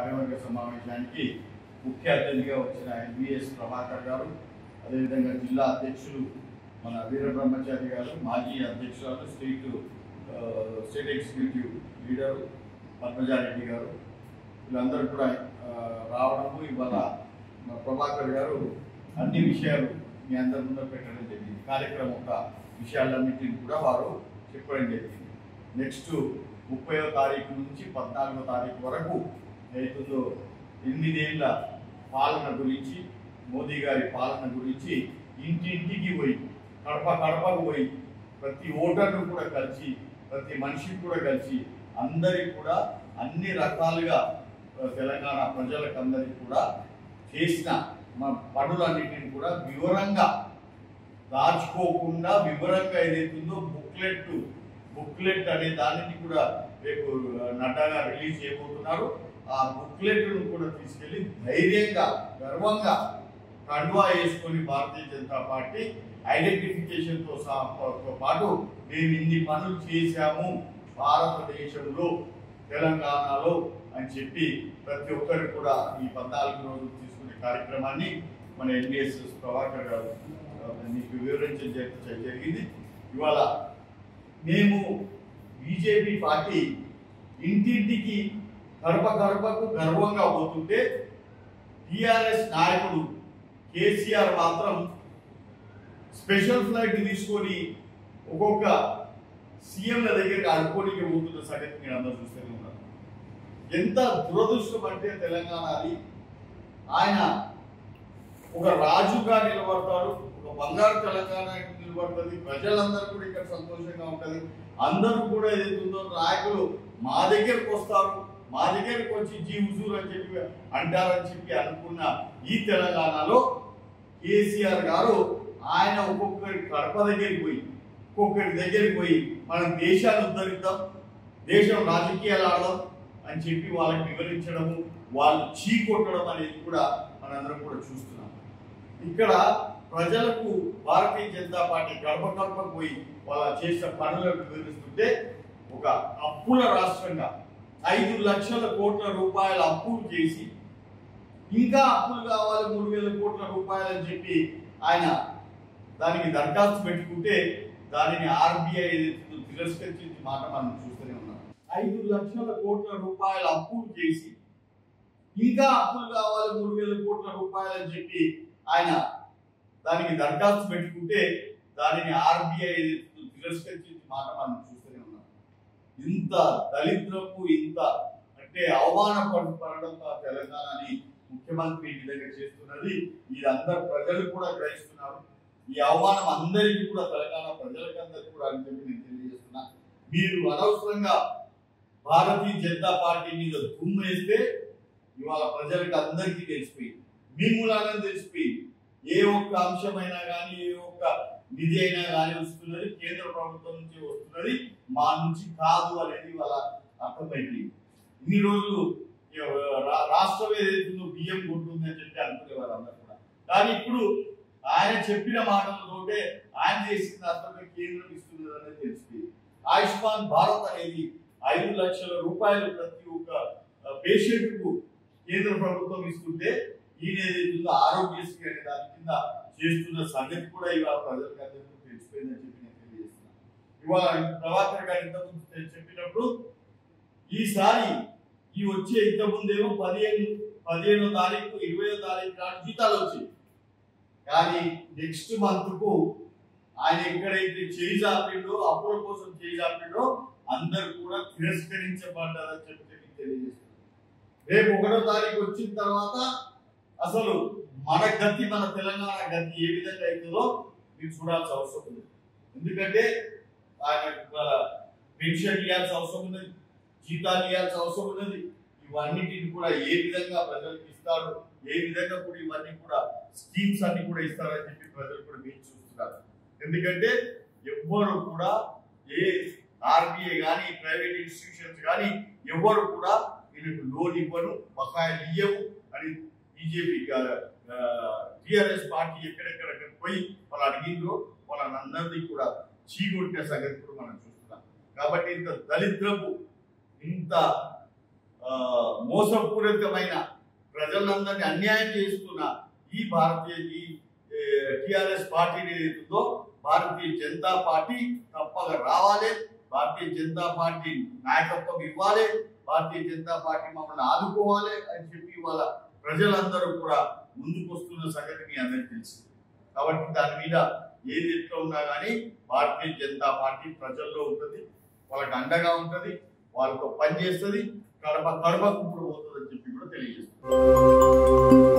కార్యవర్గ సమావేశానికి ముఖ్య అతిథిగా వచ్చిన ఎన్విఎస్ ప్రభాకర్ గారు అదేవిధంగా జిల్లా అధ్యక్షులు మన వీర బ్రహ్మచారి గారు మాజీ అధ్యక్షురాలు స్టేట్ ఆ, స్టేట్ ఎగ్జిక్యూటివ్ లీడరు పద్మజారెడ్డి గారు వీళ్ళందరూ కూడా ఆ, రావడము ఇవాళ మా ప్రభాకర్ గారు అన్ని విషయాలు మీ అందరి ముందు పెట్టడం జరిగింది కార్యక్రమం యొక్క విషయాలన్నింటినీ కూడా వారు చెప్పడం జరిగింది నెక్స్ట్ ముప్పైవ తారీఖు నుంచి పద్నాలుగో తారీఖు వరకు అవుతుందో ఎనిమిదేళ్ల పాలన గురించి మోదీ గారి పాలన గురించి ఇంటింటికి పోయి కడప కడపకు పోయి ప్రతి ఓటర్ను కూడా కలిసి ప్రతి మనిషిని కూడా కలిసి అందరికి కూడా అన్ని రకాలుగా ఆ, తెలంగాణ ప్రజలకు అందరికి కూడా చేసిన మా పనులన్నింటిని కూడా వివరంగా దాచుకోకుండా వివరంగా ఏదైతుందో బుక్లెట్ బుక్లెట్ అనే దానిని కూడా రేపు నడ్డాగా రిలీజ్ చేయబోతున్నారు ఆ బుక్లెట్ ను కూడా తీసుకెళ్లి ధైర్యంగా గర్వంగా కండువా వేసుకొని భారతీయ జనతా పార్టీ ఐడెంటిఫికేషన్ తో సహా- తో పాటు మేము ఇన్ని పనులు చేశాము భారతదేశంలో తెలంగాణలో అని చెప్పి ప్రతి ఒక్కరు కూడా ఈ పద్నాలుగు రోజులు తీసుకునే కార్యక్రమాన్ని మన ఎన్బిఎస్ ప్రభాకర్ గారు ఆ, మీకు వివరించడం జరి- జరిగింది ఇవాళ మేము బీజేపీ పార్టీ ఇంటింటికి గడప గడపకు గర్వంగా పోతుంటే టిఆర్ఎస్ నాయకుడు కేసీఆర్ మాత్రం స్పెషల్ ఫ్లైట్ తీసుకొని ఒక్కొక్క సీఎంల దగ్గరికి అడుకోనికి పోతున్న సంగతి మీరు అందరూ చూస్తూనే ఉన్నారు ఎంత దురదృష్టం అంటే తెలంగాణది ఆయన ఒక రాజుగా నిలబడతాడు ఒక బంగారు తెలంగాణ నిలబడుతుంది ప్రజలందరూ కూడా ఇక్కడ సంతోషంగా ఉంటది అందరూ కూడా ఏదైతుందో నాయకులు మా దగ్గరకు వస్తారు మా దగ్గరకు వచ్చి జీ హుజూర్ అని చెప్పి అంటారని చెప్పి అనుకున్న ఈ తెలంగాణలో కేసీఆర్ గారు ఆయన ఒక్కొక్కరి కడప దగ్గరికి పోయి ఒక్కొక్కరి దగ్గరికి పోయి మనం దేశాన్ని ఉద్ధరిద్దాం దేశం రాజకీయాలు ఆడదాం అని చెప్పి వాళ్ళకి వివరించడము వాళ్ళు చీకొట్టడం అనేది కూడా మనందరం కూడా చూస్తున్నాం ఇక్కడ ప్రజలకు భారతీయ జనతా పార్టీ గడప గడపకు పోయి వాళ్ళ చేసిన పనులను వివరిస్తుంటే ఒక అప్పుల రాష్ట్రంగా ఐదు లక్షల కోట్ల రూపాయల అప్పులు చేసి ఇంకా అప్పులు కావాలి మూడు వేల కోట్ల రూపాయలు అని చెప్పి ఆయన దానికి దరఖాస్తు పెట్టుకుంటే దానిని ఆర్బీఐ తిరస్కరించింది మాట మనం చూస్తూనే ఉన్నాం ఐదు లక్షల కోట్ల రూపాయల అప్పులు చేసి ఇంకా అప్పులు కావాలి మూడు వేల కోట్ల రూపాయలు అని చెప్పి ఆయన దానికి దరఖాస్తు పెట్టుకుంటే దానిని ఆర్బీఐ తిరస్కరించింది మాట మనం చూస్తూనే ఉన్నాం ఇంత దళిద్రపు ఇంత అంటే అవమాన పడడం తెలంగాణని ముఖ్యమంత్రి ఈ విధంగా చేస్తున్నది ఇది అందరు ప్రజలు కూడా గ్రహిస్తున్నారు ఈ అవమానం అందరికీ కూడా తెలంగాణ ప్రజలకు అందరికీ కూడా అని చెప్పి నేను తెలియజేస్తున్నా మీరు అనవసరంగా భారతీయ జనతా పార్టీ మీద దుమ్మేస్తే ఇవాళ ప్రజలకు అందరికీ తెలిసిపోయింది మీ మూలాలను తెలిసిపోయింది ఏ ఒక్క అంశమైనా కానీ ఏ ఒక్క నిధి అయినా కానీ వస్తున్నది కేంద్ర ప్రభుత్వం నుంచి వస్తున్నది మా నుంచి కాదు అనేది వాళ్ళ అర్థమైంది ఇన్ని రోజులు ఇక రా- రాష్ట్రం ఏదైతుందో బియ్యం కొంటుంది అని చెప్పి అనుకునేవారు అందరు కూడా కానీ ఇప్పుడు ఆయన చెప్పిన మాటలతోటే ఆయన చేసిన దాంట్లో కేంద్రం ఇస్తున్నది అనేది తెలిసిపోయింది ఆయుష్మాన్ భారత్ అనేది ఐదు లక్షల రూపాయలు ప్రతి ఒక్క పేషెంట్ కు కేంద్ర ప్రభుత్వం ఇస్తుంటే ఈయన ఏదైతుందో ఆరోగ్యశ్రీ అనే దాని కింద చేస్తున్న సంగతి కూడా ఇవాళ ప్రజలకు అందరికీ తెలిసిపోయిందని చెప్పి నేను తెలియజేస్తున్నాను ఇవాళ ప్రభాకర్ గారు ఇంతకుముందు తె- చెప్పినప్పుడు ఈసారి ఈ వచ్చే ఇంతకుముందేమో పదిహేను పదిహేనో తారీఖు ఇరవయో తారీఖు నాడు జీతాలు వచ్చాయి కానీ నెక్స్ట్ మంత్ కు ఆయన ఎక్కడైతే చేయి చాపిండో అప్పుల కోసం చేయి చాపిండో అందరు కూడా తిరస్కరించబడ్డారని చెప్పి మీకు తెలియజేస్తున్నారు రేపు ఒకటో తారీఖు వచ్చిన తర్వాత అసలు మన గతి మన తెలంగాణ గతి ఏ విధంగా అవుతుందో మీరు చూడాల్సిన అవసరం ఉంది ఎందుకంటే ఆయన ఇవాళ పెన్షన్ ఇవ్వాల్సిన అవసరం ఉన్నది జీతాలు ఇవ్వాల్సిన అవసరం ఉన్నది ఇవన్నిటిని కూడా ఏ విధంగా ప్రజలకు ఇస్తాడు ఏ విధంగా కూడా ఇవన్నీ కూడా స్కీమ్స్ అన్ని కూడా ఇస్తారని చెప్పి ప్రజలు కూడా మీరు చూస్తున్నారు ఎందుకంటే ఎవ్వరు కూడా ఏ ఆర్బీఐ కానీ ప్రైవేట్ ఇన్స్టిట్యూషన్స్ కానీ ఎవ్వరు కూడా వీళ్ళకి లోన్ ఇవ్వను బకాయిలు ఇయ్యవు అని బీజేపీ టిఆర్ఎస్ పార్టీ ఎక్కడెక్కడ పోయి వాళ్ళు అడిగిందో వాళ్ళందరినీ కూడా చీగొట్టిన సంగతి కూడా మనం చూస్తున్నాం కాబట్టి ఇంత దరిద్రపు ఇంత ఆ, మోసపూరితమైన ప్రజలందరినీ అన్యాయం చేస్తున్న ఈ భారతీయ ఈ టిఆర్ఎస్ పార్టీ ఏదైతుందో భారతీయ జనతా పార్టీ తప్పక రావాలి భారతీయ జనతా పార్టీ నాయకత్వం ఇవ్వాలి భారతీయ జనతా పార్టీ మమ్మల్ని ఆదుకోవాలి అని చెప్పి వాళ్ళ ప్రజలందరూ కూడా ముందుకు వస్తున్న సంగతి మీ అందరికీ తెలుసు కాబట్టి దాని మీద ఏది ఎట్లా ఉన్నా కానీ భారతీయ జనతా పార్టీ ప్రజల్లో ఉంటుంది వాళ్ళకి అండగా ఉంటుంది వాళ్ళతో పనిచేస్తుంది కడప కడపకు ఇప్పుడు పోతుందని చెప్పి కూడా తెలియజేస్తుంది